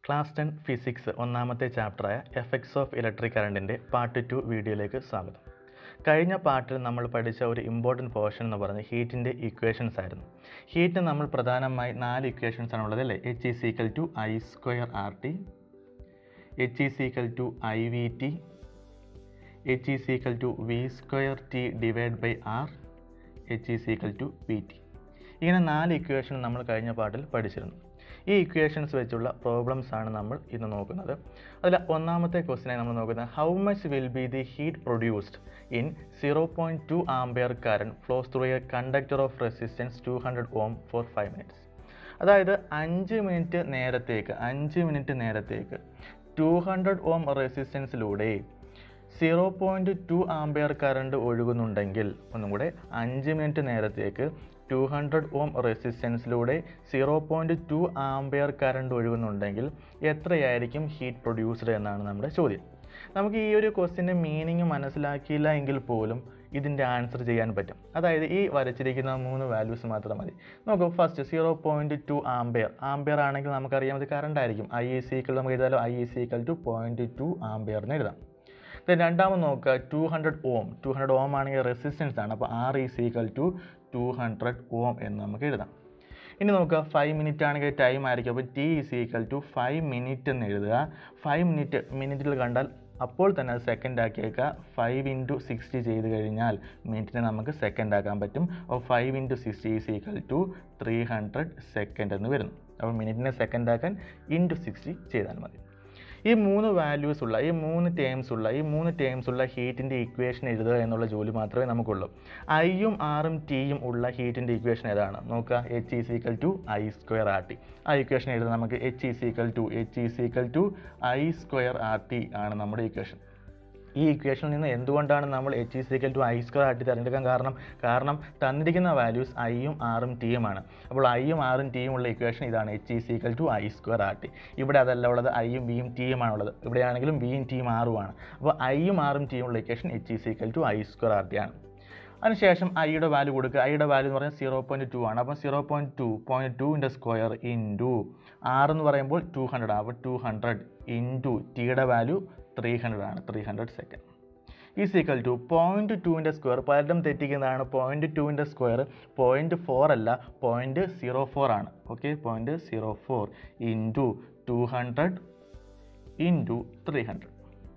Class ten physics ഒന്നാമത്തെ ചാപ്റ്ററായ effects of electric കറണ്ടിൻ്റെ പാർട്ട് ടു വീഡിയോയിലേക്ക് സ്വാഗതം കഴിഞ്ഞ പാർട്ടിൽ നമ്മൾ പഠിച്ച ഒരു ഇമ്പോർട്ടൻറ്റ് പോർഷൻ എന്ന് പറയുന്നത് ഹീറ്റിൻ്റെ ഇക്വേഷൻസ് ആയിരുന്നു ഹീറ്റിന് നമ്മൾ പ്രധാനമായി നാല് ഇക്വേഷൻസ് ആണ് ഉള്ളത് അല്ലേ H is equal to I square R T H is equal to I V T H is equal to V square T divide by R H is equal to V T ഇങ്ങനെ നാല് equation നമ്മൾ കഴിഞ്ഞ പാട്ടിൽ പഠിച്ചിരുന്നു ഈ equations വെച്ചുള്ള problems ആണ് നമ്മൾ ഇന്ന് നോക്കുന്നത് അതിൽ ഒന്നാമത്തെ ക്വസ്റ്റിനായി നമ്മൾ നോക്കുന്നത് how much will be the heat produced in zero point two ampere current flows through a conductor of resistance two hundred ohm for five minutes അതായത് അഞ്ച് മിനിറ്റ് നേരത്തേക്ക് അഞ്ച് മിനിറ്റ് നേരത്തേക്ക് ടു ഹൺഡ്രഡ് ഓം റെസിസ്റ്റൻസിലൂടെ zero point two ampere current ഒഴുകുന്നുണ്ടെങ്കിൽ ഒന്നും കൂടെ അഞ്ച് മിനിറ്റ് നേരത്തേക്ക് ടു ഹൺഡ്രഡ് ഓം റെസിസ്റ്റൻസിലൂടെ zero point two ampere current ഒഴുകുന്നുണ്ടെങ്കിൽ എത്രയായിരിക്കും ഹീറ്റ് പ്രൊഡ്യൂസ്ഡ് എന്നാണ് നമ്മുടെ ചോദ്യം നമുക്ക് ഈ ഒരു ക്വസ്റ്റിൻ്റെ മീനിങ് മനസ്സിലാക്കിയില്ല എങ്കിൽ പോലും ഇതിൻ്റെ ആൻസർ ചെയ്യാൻ പറ്റും അതായത് ഈ വരച്ചിരിക്കുന്ന മൂന്ന് വാല്യൂസ് മാത്രം മതി നോക്കൂ first zero point two ampere ampere ആണെങ്കിൽ നമുക്കറിയാം ഇത് കറണ്ട് ആയിരിക്കും ഐ ഇ സിക്കൽ നമുക്ക് എഴുതാലോ I is equal to point two ampere എന്ന് എഴുതാം ദെൻ രണ്ടാമത് നോക്കുക two hundred ohm two hundred ohm ആണെങ്കിൽ റെസിസ്റ്റൻസ് ആണ് അപ്പോൾ R is equal to two hundred ohm എന്ന് നമുക്ക് എഴുതാം ഇനി നോക്കുക ഫൈവ് മിനിറ്റ് ആണെങ്കിൽ ടൈം ആയിരിക്കും അപ്പോൾ T is equal to five minute എന്ന് എഴുതുക ഫൈവ് മിനിറ്റ് മിനിറ്റിൽ കണ്ടാൽ അപ്പോൾ തന്നെ അത് സെക്കൻഡ് ആക്കിയേക്കുക ഫൈവ് ഇൻറ്റു സിക്സ്റ്റി ചെയ്ത് കഴിഞ്ഞാൽ മിനിറ്റിനെ നമുക്ക് സെക്കൻഡ് ആക്കാൻ പറ്റും അപ്പോൾ five into sixty is equal to three hundred second എന്ന് വരുന്നു അപ്പോൾ മിനിറ്റിനെ സെക്കൻഡ് ആക്കാൻ ഇൻറ്റു സിക്സ്റ്റി ചെയ്താൽ മതി ഈ മൂന്ന് വാല്യൂസ് ഉള്ള ഈ മൂന്ന് ടേംസ് ഉള്ള ഈ മൂന്ന് ടേംസ് ഉള്ള ഹീറ്റിൻ്റെ ഇക്വേഷൻ എഴുതുക എന്നുള്ള ജോലി മാത്രമേ നമുക്കുള്ളൂ ഐയും ആറും ടിയും ഉള്ള ഹീറ്റിൻ്റെ ഇക്വേഷൻ ഏതാണ് നോക്കുക H is equal to I square R T ആ ഇക്വേഷൻ എഴുതാൻ നമുക്ക് H is equal to H is equal to I square R T ആണ് നമ്മുടെ ഇക്വേഷൻ ഈ ഇക്വേഷനിൽ നിന്ന് എന്തുകൊണ്ടാണ് നമ്മൾ H is equal to I square R T തിരഞ്ഞെടുക്കാൻ കാരണം കാരണം തന്നിരിക്കുന്ന വാല്യൂസ് ഐയും ആറും ടിയുമാണ് അപ്പോൾ ഐയും ആറും ടിയും ഉള്ള ഇക്വേഷൻ ഇതാണ് H is equal to I square R T ഇവിടെ അതല്ല ഉള്ളത് ഐയും ബിയും ടിയുമാണ് ഉള്ളത് ഇവിടെയാണെങ്കിലും ബിയും ടിയും ആറുമാണ് അപ്പോൾ ഐയും ആറും ടിയും ഉള്ള equation H is equal to I square R T ആണ് അതിനുശേഷം ഐയുടെ വാല്യൂ കൊടുക്കുക ഐയുടെ വാല്യൂ എന്ന് പറയുന്നത് സീറോ പോയിൻറ്റ് ടു ആണ് അപ്പോൾ സീറോ പോയിൻറ്റ് ടു പോയിൻറ്റ് ടുവിൻ്റെ സ്ക്വയർ ഇൻറ്റു ആറ് എന്ന് പറയുമ്പോൾ ടു ഹൺഡ്രഡ് ആണ് അപ്പോൾ ടു ഹൺഡ്രഡ് ഇൻറ്റു ടിയുടെ വാല്യൂ ത്രീ ഹൺഡ്രഡ് ആണ് three hundred second is equal to point ടുവിൻ്റെ സ്ക്വയർ പലരും തെറ്റിക്കുന്നതാണ് പോയിൻറ്റ് ടുവിൻ്റെ സ്ക്വയർ പോയിൻറ്റ് ഫോർ അല്ല പോയിൻറ്റ് സീറോ ഫോർ ആണ് okay point zero four into two hundred into three hundred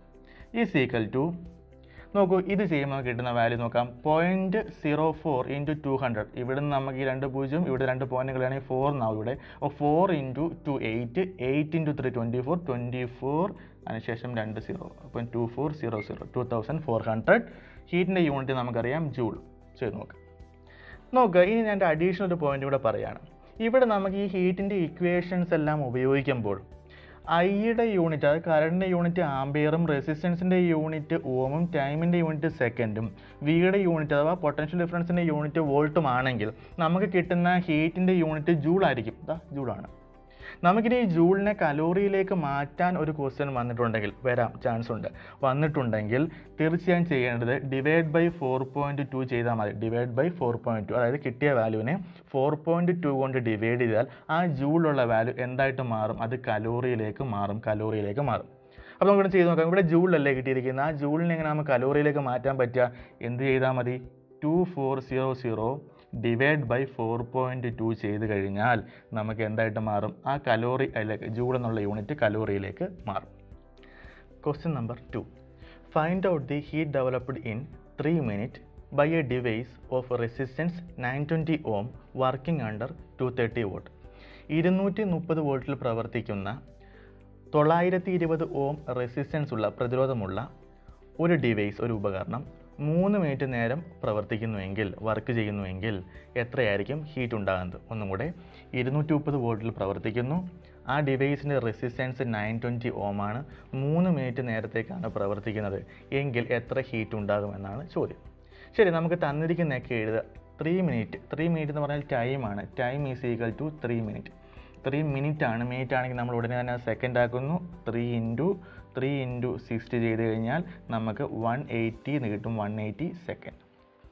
is equal to നോക്കൂ ഇത് ചെയ്യുമ്പോൾ കിട്ടുന്ന വാല്യൂ നോക്കാം point zero four into two hundred ഇവിടെ നിന്ന് നമുക്ക് ഈ രണ്ട് പൂജ്യം ഇവിടെ രണ്ട് പോയിന്റുകളാണെങ്കിൽ ഫോർ എന്നാവും ഇവിടെ അപ്പോൾ four into two eight eight into three twenty four twenty four അതിനുശേഷം രണ്ട് സീറോ അപ്പം two four zero zero two thousand four hundred ഹീറ്റിൻ്റെ യൂണിറ്റ് നമുക്കറിയാം ജൂൾ ചെയ്ത് നോക്കാം നോക്കുക ഇനി ഞാൻ അഡീഷണൽ ഒരു പോയിന്റ് കൂടെ പറയുകയാണ് ഇവിടെ നമുക്ക് ഈ ഹീറ്റിൻ്റെ ഇക്വേഷൻസ് എല്ലാം ഉപയോഗിക്കുമ്പോൾ ഐയുടെ യൂണിറ്റ് അതായത് കറണ്ടിൻ്റെ യൂണിറ്റ് ആംബിയറും റെസിസ്റ്റൻസിൻ്റെ യൂണിറ്റ് ഓമും ടൈമിൻ്റെ യൂണിറ്റ് സെക്കൻഡും വിയുടെ യൂണിറ്റ് അഥവാ പൊട്ടൻഷ്യൽ ഡിഫറൻസിൻ്റെ യൂണിറ്റ് വോൾട്ടും ആണെങ്കിൽ നമുക്ക് കിട്ടുന്ന ഹീറ്റിൻ്റെ യൂണിറ്റ് ജൂൾ ആയിരിക്കും ഇതാ ജൂളാണ് നമുക്കിനി ഈ ജൂളിനെ കലോറിയിലേക്ക് മാറ്റാൻ ഒരു ക്വസ്റ്റ്യൻ വന്നിട്ടുണ്ടെങ്കിൽ വരാം ചാൻസ് ഉണ്ട് വന്നിട്ടുണ്ടെങ്കിൽ തീർച്ചയായും ചെയ്യേണ്ടത് divide by four point two ചെയ്താൽ മതി divide by four point two അതായത് കിട്ടിയ വാല്യൂവിനെ ഫോർ പോയിൻറ്റ് ടു കൊണ്ട് ഡിവൈഡ് ചെയ്താൽ ആ ജൂളിലുള്ള വാല്യൂ എന്തായിട്ട് മാറും അത് കലോറിയിലേക്ക് മാറും കലോറിയിലേക്ക് മാറും അപ്പോൾ നമുക്ക് ചെയ്ത് നോക്കാം ഇവിടെ ജൂളിലല്ലേ കിട്ടിയിരിക്കുന്നത് ആ ജൂളിനെ എങ്ങനെ നമുക്ക് കലോറിയിലേക്ക് മാറ്റാൻ പറ്റുക എന്ത് ചെയ്താൽ മതി two four zero zero divide by four point two ചെയ്ത് കഴിഞ്ഞാൽ നമുക്ക് എന്തായിട്ട് മാറും ആ കലോറി അതിലേക്ക് ജൂൾ എന്നുള്ള യൂണിറ്റ് കലോറിയിലേക്ക് മാറും question number two find out the heat developed in three minute by a device of resistance nine twenty ohm working under two thirty volt ഇരുന്നൂറ്റി മുപ്പത് വോൾട്ടിൽ പ്രവർത്തിക്കുന്ന തൊള്ളായിരത്തി ഇരുപത് ഓം റെസിസ്റ്റൻസ് ഉള്ള പ്രതിരോധമുള്ള ഒരു ഡിവൈസ് ഒരു ഉപകരണം മൂന്ന് മിനിറ്റ് നേരം പ്രവർത്തിക്കുന്നുവെങ്കിൽ വർക്ക് ചെയ്യുന്നുവെങ്കിൽ എത്രയായിരിക്കും ഹീറ്റ് ഉണ്ടാകുന്നത് ഒന്നും കൂടെ ഇരുന്നൂറ്റി മുപ്പത് വോൾട്ടിൽ പ്രവർത്തിക്കുന്നു ആ ഡിവൈസിൻ്റെ റെസിസ്റ്റൻസ് നയൻ ട്വൻറ്റി ഓമാണ് മൂന്ന് മിനിറ്റ് നേരത്തേക്കാണ് പ്രവർത്തിക്കുന്നത് എങ്കിൽ എത്ര ഹീറ്റ് ഉണ്ടാകുമെന്നാണ് ചോദ്യം ശരി നമുക്ക് തന്നിരിക്കുന്നതൊക്കെ എഴുതുക ത്രീ മിനിറ്റ് ത്രീ മിനിറ്റ് എന്ന് പറഞ്ഞാൽ ടൈമാണ് time is equal to three minute three minute ആണ് മിനിറ്റ് ആണെങ്കിൽ നമ്മൾ ഉടനെ തന്നെ സെക്കൻഡ് ആക്കുന്നു three into three into sixty ചെയ്ത് കഴിഞ്ഞാൽ നമുക്ക് വൺ എയ്റ്റി എന്ന് കിട്ടും വൺ എയ്റ്റി സെക്കൻഡ്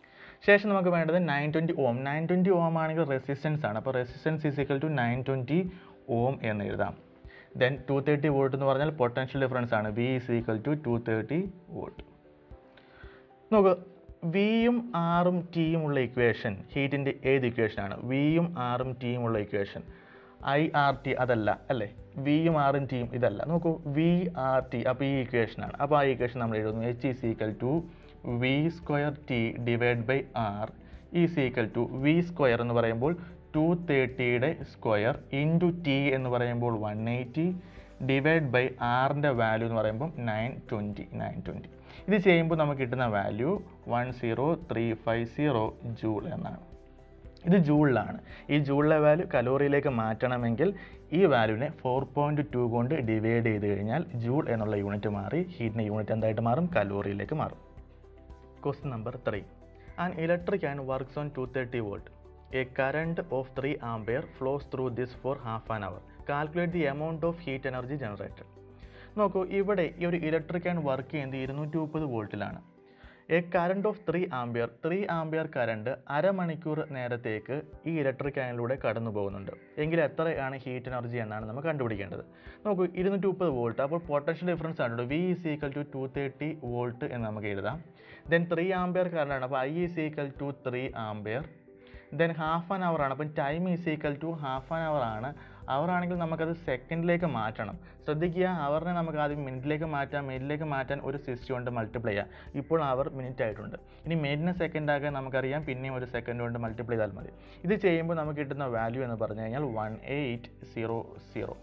ശേഷം നമുക്ക് വേണ്ടത് nine twenty ohm nine twenty ohm ആണെങ്കിൽ റെസിസ്റ്റൻസ് ആണ് അപ്പോൾ resistance is equal to nine twenty ohm എന്ന് എഴുതാം ദെൻ ടു തേർട്ടി വോൾട്ട് എന്ന് പറഞ്ഞാൽ പൊട്ടൻഷ്യൽ ഡിഫറൻസ് ആണ് V is equal to two thirty volt നോക്ക് വിയും ആറും ടിയും ഉള്ള ഇക്വേഷൻ ഹീറ്റിൻ്റെ ഏത് ഇക്വേഷനാണ് വിയും ആറും ടിയും ഉള്ള ഇക്വേഷൻ ഐ ആർ ടി അതല്ല അല്ലേ വിയും ആറും ടിയും ഇതല്ല നോക്കൂ വി ആർ ടി അപ്പോൾ ഈ ഇക്വേഷനാണ് അപ്പോൾ ആ ഇക്വേഷൻ നമ്മൾ എഴുതുന്നു H is equal to V square T divide by R is equal to V square എന്ന് പറയുമ്പോൾ ടു തേർട്ടിയുടെ സ്ക്വയർ ഇൻറ്റു ടി എന്ന് പറയുമ്പോൾ വൺ എയ്റ്റി ഡിവൈഡ് ബൈ ആറിൻ്റെ വാല്യൂ എന്ന് പറയുമ്പോൾ നയൻ ട്വൻറ്റി നയൻ ട്വൻറ്റി ഇത് ചെയ്യുമ്പോൾ നമുക്ക് കിട്ടുന്ന value one zero three five zero joule എന്നാണ് ഇത് ജൂളിലാണ് ഈ ജൂളിലെ വാല്യൂ കലോറിയിലേക്ക് മാറ്റണമെങ്കിൽ ഈ വാല്യൂവിനെ ഫോർ പോയിൻറ്റ് ടു കൊണ്ട് ഡിവൈഡ് ചെയ്ത് കഴിഞ്ഞാൽ ജൂൾ എന്നുള്ള യൂണിറ്റ് മാറി ഹീറ്റിൻ്റെ യൂണിറ്റ് എന്തായിട്ട് മാറും കലോറിയിലേക്ക് മാറും question number three an electric and works on two thirty volt a current of three ampere flows through this for half an hour calculate the amount of heat energy generated നോക്കൂ ഇവിടെ ഈ ഒരു electric and work ചെയ്യുന്നത് ഇരുന്നൂറ്റി മുപ്പത് വോൾട്ടിലാണ് a current of three ampere three ampere current അരമണിക്കൂർ നേരത്തേക്ക് ഈ ഇലക്ട്രിക് ആനിലൂടെ കടന്നു പോകുന്നുണ്ട് എങ്കിൽ എത്രയാണ് ഹീറ്റ് എനർജി എന്നാണ് നമ്മൾ കണ്ടുപിടിക്കേണ്ടത് നോക്കൂ ഇരുന്നൂറ്റി മുപ്പത് വോൾട്ട് അപ്പോൾ പൊട്ടൻഷ്യൽ ഡിഫറൻസ് ആണ് V is equal to two thirty volt എന്ന് നമുക്ക് എഴുതാം ദെൻ ത്രീ ആംബിയർ കറണ്ടാണ് അപ്പോൾ I is equal to three ampere then half an hour ആണ് അപ്പം time is equal to half an hour ആണ് അവർ ആണെങ്കിൽ നമുക്കത് സെക്കൻഡിലേക്ക് മാറ്റണം ശ്രദ്ധിക്കുക അവറിനെ നമുക്ക് ആദ്യം മിനിറ്റിലേക്ക് മാറ്റാം മിനിറ്റിലേക്ക് മാറ്റാൻ ഒരു സിക്സ്റ്റി കൊണ്ട് മൾട്ടിപ്ലൈ ചെയ്യാം ഇപ്പോൾ അവർ മിനിറ്റ് ആയിട്ടുണ്ട് ഇനി മിനിറ്റിനെ സെക്കൻഡ് ആക്കാൻ നമുക്കറിയാം പിന്നെയും ഒരു സെക്കൻഡ് കൊണ്ട് മൾട്ടിപ്ലൈ ചെയ്താൽ മതി ഇത് ചെയ്യുമ്പോൾ നമുക്ക് കിട്ടുന്ന വാല്യൂ എന്ന് പറഞ്ഞു കഴിഞ്ഞാൽ one eight zero zero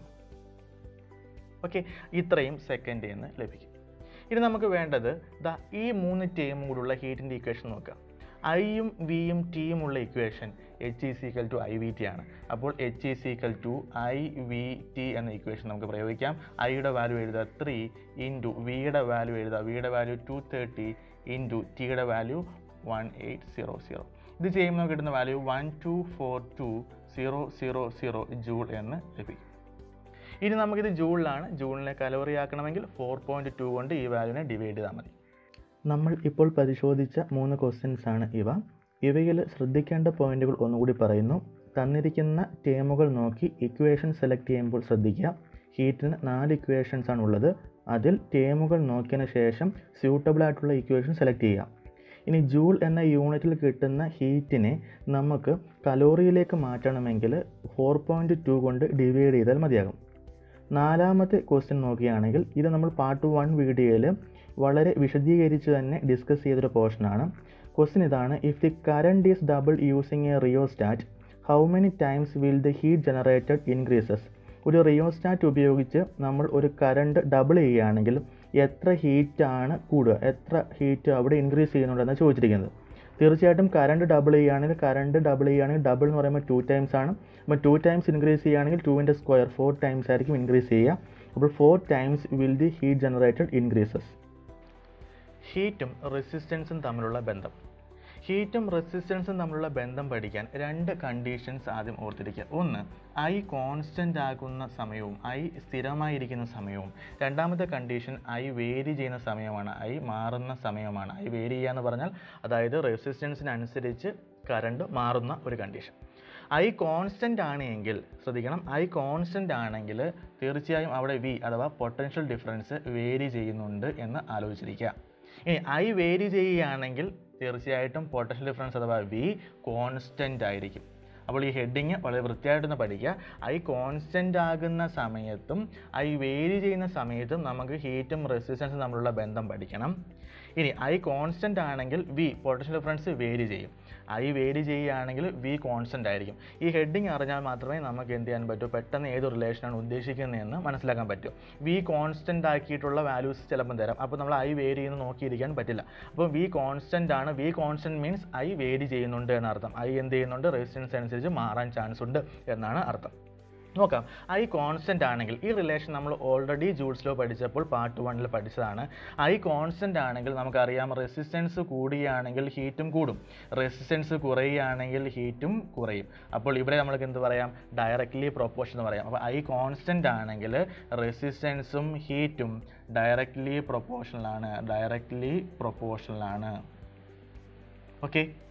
okay ഇത്രയും സെക്കൻഡിൽ നിന്ന് ലഭിക്കും ഇനി നമുക്ക് വേണ്ടത് ദാ ഈ മൂന്ന് ടീമും കൂടുള്ള ഹീറ്റിൻ്റെ ഇക്വേഷൻ നോക്കാം ഐയും വിയും ടിയും ഉള്ള equation H is equal to I V T ആണ് അപ്പോൾ H is equal to I V T എന്ന ഇക്വേഷൻ നമുക്ക് പ്രയോഗിക്കാം ഐയുടെ വാല്യൂ എഴുതുക ത്രീ ഇൻറ്റു വിയുടെ വാല്യൂ എഴുതുക വിയുടെ വാല്യൂ ടു തേർട്ടി ഇൻറ്റു ടിയുടെ value one eight zero zero ഇത് ചെയ്യുമ്പോൾ നമുക്ക് കിട്ടുന്ന value one two four two zero zero zero joule എന്ന് ലഭിക്കും ഇനി നമുക്കിത് ജൂളിലാണ് ജൂളിനെ കലോറി ആക്കണമെങ്കിൽ ഫോർ പോയിൻറ്റ് ടു കൊണ്ട് ഈ വാല്യൂവിനെ ഡിവൈഡ് ചെയ്താൽ മതി നമ്മൾ ഇപ്പോൾ പരിശോധിച്ച മൂന്ന് ക്വസ്റ്റ്യൻസ് ആണ് ഇവ ഇവയിൽ ശ്രദ്ധിക്കേണ്ട പോയിന്റുകൾ ഒന്നുകൂടി പറയുന്നു തന്നിരിക്കുന്ന ടേമുകൾ നോക്കി ഇക്വേഷൻ സെലക്ട് ചെയ്യുമ്പോൾ ശ്രദ്ധിക്കുക ഹീറ്റിന് നാല് ഇക്വേഷൻസ് ആണ് ഉള്ളത് അതിൽ ടേമുകൾ നോക്കിയതിന് ശേഷം സ്യൂട്ടബിൾ ആയിട്ടുള്ള ഇക്വേഷൻ സെലക്ട് ചെയ്യുക ഇനി ജൂൾ എന്ന യൂണിറ്റിൽ കിട്ടുന്ന ഹീറ്റിനെ നമുക്ക് കലോറിയിലേക്ക് മാറ്റണമെങ്കിൽ ഫോർ പോയിൻറ്റ് ടു കൊണ്ട് ഡിവൈഡ് ചെയ്താൽ മതിയാകും നാലാമത്തെ ക്വസ്റ്റ്യൻ നോക്കുകയാണെങ്കിൽ ഇത് നമ്മൾ പാർട്ട് വൺ വീഡിയോയിൽ വളരെ വിശദീകരിച്ച് തന്നെ ഡിസ്കസ് ചെയ്തൊരു പോർഷനാണ് ക്വസ്റ്റ്യൻ ഇതാണ് if the current is double using a rheostat how many times will the heat generated increases ഒരു റിയോസ്റ്റാറ്റ് ഉപയോഗിച്ച് നമ്മൾ ഒരു കറണ്ട് ഡബിൾ ചെയ്യുകയാണെങ്കിൽ എത്ര ഹീറ്റാണ് കൂടുക എത്ര ഹീറ്റ് അവിടെ ഇൻക്രീസ് ചെയ്യുന്നുണ്ടെന്ന് ചോദിച്ചിരിക്കുന്നത് തീർച്ചയായിട്ടും കറണ്ട് ഡബിൾ ചെയ്യുകയാണെങ്കിൽ കറണ്ട് ഡബിൾ ചെയ്യുകയാണെങ്കിൽ ഡബിൾ എന്ന് പറയുമ്പോൾ ടു ടൈംസ് ആണ് അപ്പോൾ ടു ടൈംസ് ഇൻക്രീസ് ചെയ്യുകയാണെങ്കിൽ ടുവിൻ്റെ സ്ക്വയർ ഫോർ ടൈംസ് ആയിരിക്കും ഇൻക്രീസ് ചെയ്യുക അപ്പോൾ four times will the heat generated increases ഹീറ്റും റെസിസ്റ്റൻസും തമ്മിലുള്ള ബന്ധം ഹീറ്റും റെസിസ്റ്റൻസും തമ്മിലുള്ള ബന്ധം പഠിക്കാൻ രണ്ട് കണ്ടീഷൻസ് ആദ്യം ഓർത്തിരിക്കുക ഒന്ന് ഐ കോൺസ്റ്റൻ്റ് ആകുന്ന സമയവും ഐ സ്ഥിരമായിരിക്കുന്ന സമയവും രണ്ടാമത്തെ കണ്ടീഷൻ ഐ വേരി ചെയ്യുന്ന സമയമാണ് ഐ മാറുന്ന സമയമാണ് ഐ വേരി ചെയ്യുക എന്ന് പറഞ്ഞാൽ അതായത് റെസിസ്റ്റൻസിനനുസരിച്ച് കറണ്ട് മാറുന്ന ഒരു കണ്ടീഷൻ ഐ കോൺസ്റ്റൻ്റ് ആണെങ്കിൽ ശ്രദ്ധിക്കണം ഐ കോൺസ്റ്റൻ്റ് ആണെങ്കിൽ തീർച്ചയായും അവിടെ വി അഥവാ പൊട്ടൻഷ്യൽ ഡിഫറൻസ് വേരി ചെയ്യുന്നുണ്ട് എന്ന് ആലോചിച്ചിരിക്കുക ഇനി ഐ വേരി ചെയ്യുകയാണെങ്കിൽ തീർച്ചയായിട്ടും പൊട്ടൻഷ്യൽ ഡിഫറൻസ് അഥവാ വി കോൺസ്റ്റൻ്റ് ആയിരിക്കും അപ്പോൾ ഈ ഹെഡിങ് വളരെ വൃത്തിയായിട്ടൊന്ന് പഠിക്കുക ഐ കോൺസ്റ്റൻ്റ് ആകുന്ന സമയത്തും ഐ വേരി ചെയ്യുന്ന സമയത്തും നമുക്ക് ഹീറ്റും റെസിസ്റ്റൻസും തമ്മിലുള്ള ബന്ധം പഠിക്കണം ഇനി ഐ കോൺസ്റ്റൻ്റ് ആണെങ്കിൽ വി പൊട്ടൻഷ്യൽ ഡിഫറൻസ് വേരി ചെയ്യും ഐ വേരി ചെയ്യുകയാണെങ്കിൽ വി കോൺസ്റ്റൻ്റ് ആയിരിക്കും ഈ ഹെഡിങ് അറിഞ്ഞാൽ മാത്രമേ നമുക്ക് എന്ത് ചെയ്യാൻ പറ്റൂ പെട്ടെന്ന് ഏത് റിലേഷനാണ് ഉദ്ദേശിക്കുന്നതെന്ന് മനസ്സിലാക്കാൻ പറ്റും വി കോൺസ്റ്റൻ്റ് ആക്കിയിട്ടുള്ള വാല്യൂസ് ചിലപ്പം തരാം അപ്പോൾ നമ്മൾ ഐ വേരി ചെയ്യുന്ന നോക്കിയിരിക്കാൻ പറ്റില്ല അപ്പോൾ വി കോൺസ്റ്റൻ്റ് ആണ് V constant means I vary ചെയ്യുന്നുണ്ട് എന്നർത്ഥം ഐ എന്ത് ചെയ്യുന്നുണ്ട് റെസിസ്റ്റൻസ് അനുസരിച്ച് മാറാൻ ചാൻസ് ഉണ്ട് എന്നാണ് അർത്ഥം നോക്കാം ഐ കോൺസ്റ്റൻ്റ് ആണെങ്കിൽ ഈ റിലേഷൻ നമ്മൾ ഓൾറെഡി ജൂൾസിലോ പഠിച്ചപ്പോൾ പാർട്ട് വണ്ണിൽ പഠിച്ചതാണ് ഐ കോൺസ്റ്റൻ്റ് ആണെങ്കിൽ നമുക്കറിയാം റെസിസ്റ്റൻസ് കൂടുകയാണെങ്കിൽ ഹീറ്റും കൂടും റെസിസ്റ്റൻസ് കുറയുകയാണെങ്കിൽ ഹീറ്റും കുറയും അപ്പോൾ ഇവിടെ നമ്മൾക്ക് എന്ത് പറയാം ഡയറക്റ്റ്ലി പ്രൊപ്പോർഷൻ എന്ന് പറയാം അപ്പോൾ ഐ കോൺസ്റ്റൻ്റ് ആണെങ്കിൽ റെസിസ്റ്റൻസും ഹീറ്റും ഡയറക്റ്റ്ലി പ്രൊപ്പോർഷണലാണ് ഡയറക്റ്റ്ലി പ്രൊപ്പോർഷണലാണ് ഓക്കെ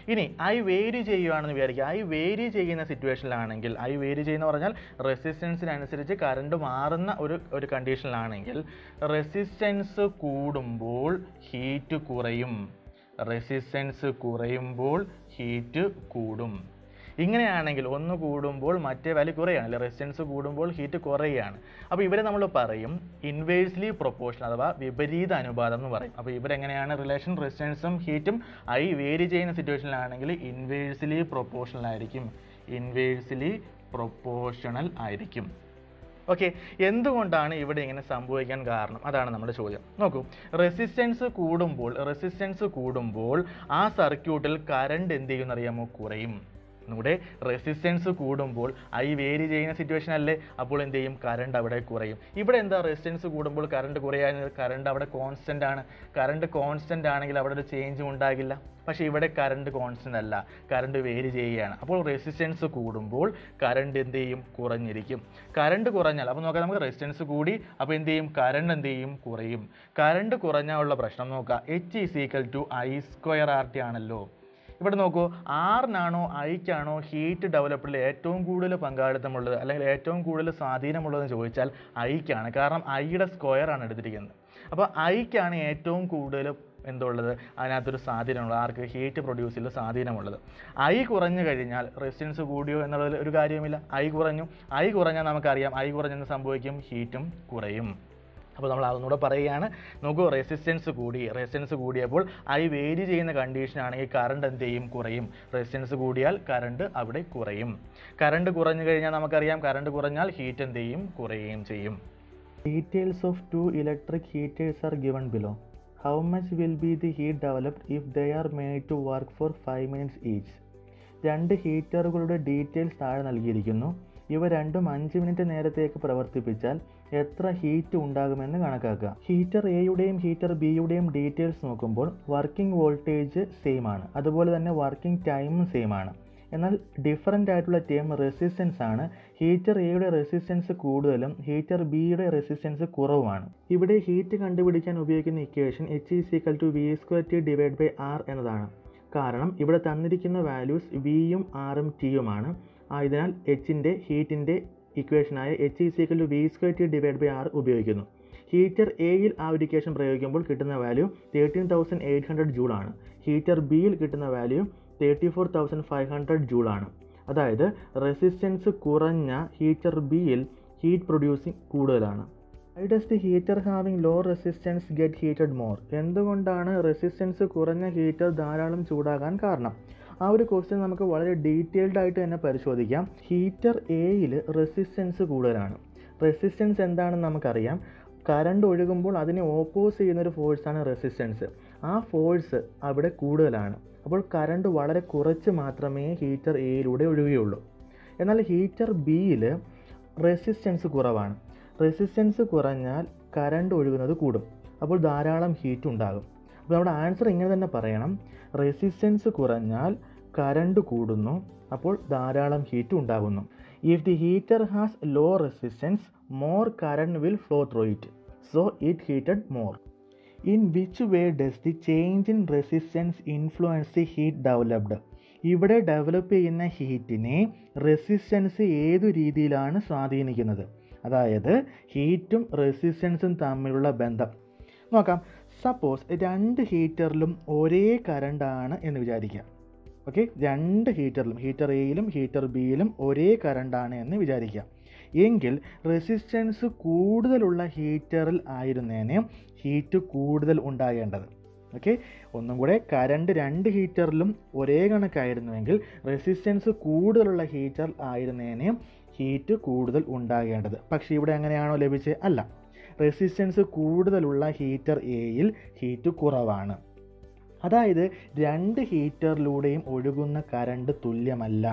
ഇനി ഐ വേരി ചെയ്യുകയാണെന്ന് വിചാരിക്കുക ഐ വേരി ചെയ്യുന്ന സിറ്റുവേഷനിലാണെങ്കിൽ ഐ വേരി ചെയ്യുന്ന പറഞ്ഞാൽ റെസിസ്റ്റൻസിനനുസരിച്ച് കറണ്ട് മാറുന്ന ഒരു ഒരു കണ്ടീഷനിലാണെങ്കിൽ റെസിസ്റ്റൻസ് കൂടുമ്പോൾ ഹീറ്റ് കുറയും റെസിസ്റ്റൻസ് കുറയുമ്പോൾ ഹീറ്റ് കൂടും ഇങ്ങനെയാണെങ്കിൽ ഒന്ന് കൂടുമ്പോൾ മറ്റേ വാല്യൂ കുറയാണ് അല്ലെ റെസിസ്റ്റൻസ് കൂടുമ്പോൾ ഹീറ്റ് കുറയുകയാണ് അപ്പോൾ ഇവരെ നമ്മൾ പറയും ഇൻവേഴ്സ്ലി പ്രൊപ്പോർഷൻ അഥവാ വിപരീത അനുപാതം എന്ന് പറയും അപ്പോൾ ഇവരെങ്ങനെയാണ് റിലേഷൻ റെസിസ്റ്റൻസും ഹീറ്റും ഐ വേരി ചെയ്യുന്ന സിറ്റുവേഷനിലാണെങ്കിൽ ഇൻവേഴ്സ്ലി പ്രൊപ്പോർഷണൽ ആയിരിക്കും ഇൻവേഴ്സ്ലി പ്രൊപ്പോർഷണൽ ആയിരിക്കും ഓക്കെ എന്തുകൊണ്ടാണ് ഇവിടെ ഇങ്ങനെ സംഭവിക്കാൻ കാരണം അതാണ് നമ്മുടെ ചോദ്യം നോക്കൂ റെസിസ്റ്റൻസ് കൂടുമ്പോൾ റെസിസ്റ്റൻസ് കൂടുമ്പോൾ ആ സർക്യൂട്ടിൽ കറണ്ട് എന്ത് ചെയ്യുമെന്ന് അറിയാമോ കുറയും നമ്മുടെ റെസിസ്റ്റൻസ് കൂടുമ്പോൾ ഐ വേരി ചെയ്യുന്ന സിറ്റുവേഷൻ അല്ലേ അപ്പോൾ എന്ത് ചെയ്യും കറണ്ട് അവിടെ കുറയും ഇവിടെ എന്താ റെസിസ്റ്റൻസ് കൂടുമ്പോൾ കറണ്ട് കുറയാൻ കറണ്ട് അവിടെ കോൺസ്റ്റന്റ് ആണ് കറണ്ട് കോൺസ്റ്റന്റ് ആണെങ്കിൽ അവിടെ ഒരു ചേഞ്ചും ഉണ്ടാകില്ല പക്ഷേ ഇവിടെ കറണ്ട് കോൺസ്റ്റന്റ് അല്ല കറണ്ട് വേരി ചെയ്യുകയാണ് അപ്പോൾ റെസിസ്റ്റൻസ് കൂടുമ്പോൾ കറണ്ട് എന്ത് ചെയ്യും കുറഞ്ഞിരിക്കും കറണ്ട് കുറഞ്ഞാൽ അപ്പോൾ നോക്കാം നമുക്ക് റെസിസ്റ്റൻസ് കൂടി അപ്പോൾ എന്ത് ചെയ്യും കറണ്ട് എന്ത് ചെയ്യും കുറയും കറണ്ട് കുറഞ്ഞാൽ ഉള്ള പ്രശ്നം നോക്കുക H is equal to I square R T ആണല്ലോ ഇവിടെ നോക്കൂ ആറിനാണോ ഐക്കാണോ ഹീറ്റ് ഡെവലപ്പിൽ ഏറ്റവും കൂടുതൽ പങ്കാളിത്തമുള്ളത് അല്ലെങ്കിൽ ഏറ്റവും കൂടുതൽ സ്വാധീനമുള്ളതെന്ന് ചോദിച്ചാൽ ഐക്കാണ് കാരണം ഐയുടെ സ്ക്വയർ ആണ് എടുത്തിരിക്കുന്നത് അപ്പോൾ ഐക്കാണ് ഏറ്റവും കൂടുതൽ എന്തുള്ളത് അതിനകത്തൊരു സ്വാധീനമുള്ളത് ആർക്ക് ഹീറ്റ് പ്രൊഡ്യൂസ് ചെയ്യുന്ന സ്വാധീനമുള്ളത് ഐ കുറഞ്ഞു കഴിഞ്ഞാൽ റെസിസ്റ്റൻസ് കൂടിയോ എന്നുള്ളതിൽ ഒരു കാര്യവുമില്ല ഐ കുറഞ്ഞു ഐ കുറഞ്ഞാൽ നമുക്കറിയാം ഐ കുറഞ്ഞെന്ന് സംഭവിക്കും ഹീറ്റും കുറയും അപ്പോൾ നമ്മൾ അതൊന്നുകൂടെ പറയുകയാണ് നോക്കൂ റെസിസ്റ്റൻസ് കൂടി റെസിസ്റ്റൻസ് കൂടിയപ്പോൾ ഐ വേരി ചെയ്യുന്ന കണ്ടീഷൻ ആണെങ്കിൽ കറണ്ട് എന്ത് ചെയ്യും കുറയും റെസിസ്റ്റൻസ് കൂടിയാൽ കറണ്ട് അവിടെ കുറയും കറണ്ട് കുറഞ്ഞു കഴിഞ്ഞാൽ നമുക്കറിയാം കറണ്ട് കുറഞ്ഞാൽ ഹീറ്റ് എന്ത് ചെയ്യും കുറയുകയും ചെയ്യും details of two electric heaters are given below how much will be the heat developed if they are made to work for five minutes each രണ്ട് ഹീറ്ററുകളുടെ ഡീറ്റെയിൽസ് താഴെ നൽകിയിരിക്കുന്നു ഇവ രണ്ടും അഞ്ച് മിനിറ്റ് നേരത്തേക്ക് പ്രവർത്തിപ്പിച്ചാൽ എത്ര ഹീറ്റ് ഉണ്ടാകുമെന്ന് കണക്കാക്കുക ഹീറ്റർ എയുടെയും ഹീറ്റർ ബിയുടെയും ഡീറ്റെയിൽസ് നോക്കുമ്പോൾ വർക്കിംഗ് വോൾട്ടേജ് സെയിം ആണ് അതുപോലെ തന്നെ വർക്കിംഗ് ടൈമും സെയിം ആണ് എന്നാൽ ഡിഫറൻ്റ് ആയിട്ടുള്ള ടേം റെസിസ്റ്റൻസ് ആണ് ഹീറ്റർ എയുടെ റെസിസ്റ്റൻസ് കൂടുതലും ഹീറ്റർ ബിയുടെ റെസിസ്റ്റൻസ് കുറവുമാണ് ഇവിടെ ഹീറ്റ് കണ്ടുപിടിക്കാൻ ഉപയോഗിക്കുന്ന equation H is equal to V square T divide by R എന്നതാണ് കാരണം ഇവിടെ തന്നിരിക്കുന്ന വാല്യൂസ് വിയും ആറും ടിയുമാണ് ആയതിനാൽ എച്ചിൻ്റെ ഹീറ്റിൻ്റെ ഇക്വേഷനായ H is equal to V square T divide by R ഉപയോഗിക്കുന്നു ഹീറ്റർ എയിൽ ആ ഒരു ഇക്വേഷൻ പ്രയോഗിക്കുമ്പോൾ കിട്ടുന്ന value thirteen thousand eight hundred joule ആണ് ഹീറ്റർ ബിയിൽ കിട്ടുന്ന value thirty four thousand five hundred joule ആണ് അതായത് റെസിസ്റ്റൻസ് കുറഞ്ഞ ഹീറ്റർ ബിയിൽ ഹീറ്റ് പ്രൊഡ്യൂസിങ് കൂടുതലാണ് why does the heater having low resistance get heated more എന്തുകൊണ്ടാണ് റെസിസ്റ്റൻസ് കുറഞ്ഞ ഹീറ്റർ ധാരാളം ചൂടാകാൻ കാരണം ആ ഒരു ക്വസ്റ്റ്യൻ നമുക്ക് വളരെ ഡീറ്റെയിൽഡ് ആയിട്ട് തന്നെ പരിശോധിക്കാം ഹീറ്റർ എയിൽ റെസിസ്റ്റൻസ് കൂടുതലാണ് റെസിസ്റ്റൻസ് എന്താണെന്ന് നമുക്കറിയാം കറണ്ട് ഒഴുകുമ്പോൾ അതിനെ ഓപ്പോസ് ചെയ്യുന്നൊരു ഫോഴ്സാണ് റെസിസ്റ്റൻസ് ആ ഫോഴ്സ് അവിടെ കൂടുതലാണ് അപ്പോൾ കറണ്ട് വളരെ കുറച്ച് മാത്രമേ ഹീറ്റർ എയിലൂടെ ഒഴുകുകയുള്ളൂ എന്നാൽ ഹീറ്റർ ബിയിൽ റെസിസ്റ്റൻസ് കുറവാണ് റെസിസ്റ്റൻസ് കുറഞ്ഞാൽ കറണ്ട് ഒഴുകുന്നത് കൂടും അപ്പോൾ ധാരാളം ഹീറ്റ് ഉണ്ടാകും അപ്പോൾ നമ്മുടെ ആൻസർ ഇങ്ങനെ തന്നെ പറയണം റെസിസ്റ്റൻസ് കുറഞ്ഞാൽ കറണ്ട് കൂടുന്നു അപ്പോൾ ധാരാളം ഹീറ്റ് ഉണ്ടാകുന്നു if the heater has low resistance more current will flow through it so it heated more in which way does the change in resistance influence the heat developed ഇവിടെ develop ചെയ്യുന്ന ഹീറ്റിനെ resistance ഏതു രീതിയിലാണ് സ്വാധീനിക്കുന്നത് അതായത് ഹീറ്റും റെസിസ്റ്റൻസും തമ്മിലുള്ള ബന്ധം നോക്കാം സപ്പോസ് രണ്ട് ഹീറ്ററിലും ഒരേ കറണ്ടാണ് എന്ന് വിചാരിക്കാം ഓക്കെ രണ്ട് ഹീറ്ററിലും ഹീറ്റർ എയിലും ഹീറ്റർ ബിയിലും ഒരേ കറണ്ടാണ് എന്ന് വിചാരിക്കാം എങ്കിൽ റെസിസ്റ്റൻസ് കൂടുതലുള്ള ഹീറ്ററിൽ ആയിരുന്നേനെ ഹീറ്റ് കൂടുതൽ ഉണ്ടാകേണ്ടത് ഓക്കെ ഒന്നും കൂടെ കറണ്ട് രണ്ട് ഹീറ്ററിലും ഒരേ കണക്കായിരുന്നുവെങ്കിൽ റെസിസ്റ്റൻസ് കൂടുതലുള്ള ഹീറ്റർ ആയിരുന്നേനെ ഹീറ്റ് കൂടുതൽ ഉണ്ടാകേണ്ടത് പക്ഷേ ഇവിടെ അങ്ങനെയാണോ ലഭിച്ചത് അല്ല റെസിസ്റ്റൻസ് കൂടുതലുള്ള ഹീറ്റർ എയിൽ ഹീറ്റ് കുറവാണ് അതായത് രണ്ട് ഹീറ്ററിലൂടെയും ഒഴുകുന്ന കറണ്ട് തുല്യമല്ല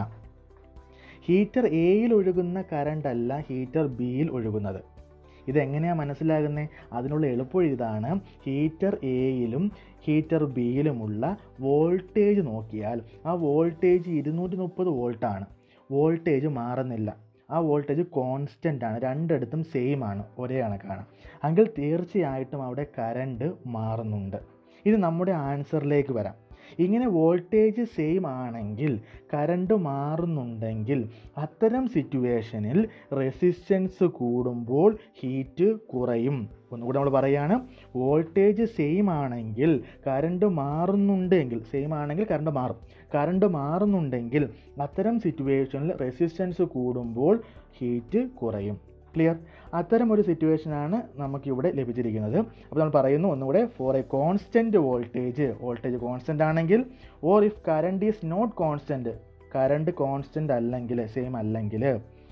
ഹീറ്റർ എയിൽ ഒഴുകുന്ന കറണ്ട് അല്ല ഹീറ്റർ ബിയിൽ ഒഴുകുന്നത് ഇതെങ്ങനെയാണ് മനസ്സിലാകുന്നത് അതിനുള്ള എളുപ്പവഴി ഇതാണ് ഹീറ്റർ എയിലും ഹീറ്റർ ബിയിലുമുള്ള വോൾട്ടേജ് നോക്കിയാൽ ആ വോൾട്ടേജ് ഇരുന്നൂറ്റി മുപ്പത് വോൾട്ടാണ് വോൾട്ടേജ് മാറുന്നില്ല ആ വോൾട്ടേജ് കോൺസ്റ്റൻ്റ് ആണ് രണ്ടിടത്തും സെയിം ആണ് ഒരേ കണക്കാണ് എങ്കിൽ തീർച്ചയായിട്ടും അവിടെ കറണ്ട് മാറുന്നുണ്ട് ഇത് നമ്മുടെ ആൻസറിലേക്ക് വരാം ഇങ്ങനെ വോൾട്ടേജ് സെയിം ആണെങ്കിൽ കറണ്ട് മാറുന്നുണ്ടെങ്കിൽ അത്തരം സിറ്റുവേഷനിൽ റെസിസ്റ്റൻസ് കൂടുമ്പോൾ ഹീറ്റ് കുറയും ഒന്നുകൂടെ നമ്മൾ പറയാണ് വോൾട്ടേജ് സെയിം ആണെങ്കിൽ കറണ്ട് മാറുന്നുണ്ടെങ്കിൽ സെയിം ആണെങ്കിൽ കറണ്ട് മാറും കറണ്ട് മാറുന്നുണ്ടെങ്കിൽ അത്തരം സിറ്റുവേഷനിൽ റെസിസ്റ്റൻസ് കൂടുമ്പോൾ ഹീറ്റ് കുറയും ക്ലിയർ അത്തരം ഒരു സിറ്റുവേഷനാണ് നമുക്കിവിടെ ലഭിച്ചിരിക്കുന്നത് അപ്പോൾ നമ്മൾ പറയുന്നു ഒന്നുകൂടെ for a constant voltage voltage constant ആണെങ്കിൽ or if current is not constant current constant അല്ലെങ്കിൽ സെയിം അല്ലെങ്കിൽ